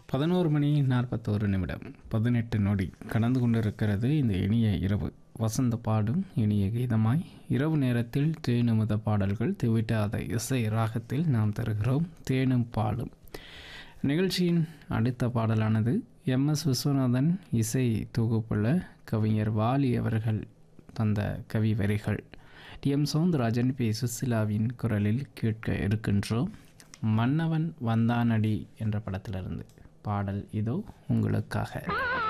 பதினோரு மணி நாற்பத்தோரு நிமிடம் பதினெட்டு நொடி கடந்து கொண்டிருக்கிறது இந்த இனிய இரவு வசந்த பாடும் இனிய கீதமாய் இரவு நேரத்தில் தேனுமுத பாடல்கள் திவிட்டாத இசை ராகத்தில் நாம் தருகிறோம் தேனும் பாலும் நிகழ்ச்சியின் அடுத்த பாடலானது எம் எஸ் விஸ்வநாதன் இசை தொகுப்புள்ள கவிஞர் வாலி அவர்கள் தந்த கவி வரிகள் டி எம் சவுந்தரராஜன் பி சுசிலாவின் குரலில் கேட்க இருக்கின்றோம் மன்னவன் வந்தானடி என்ற படத்திலிருந்து பாடல் இதோ உங்களுக்காக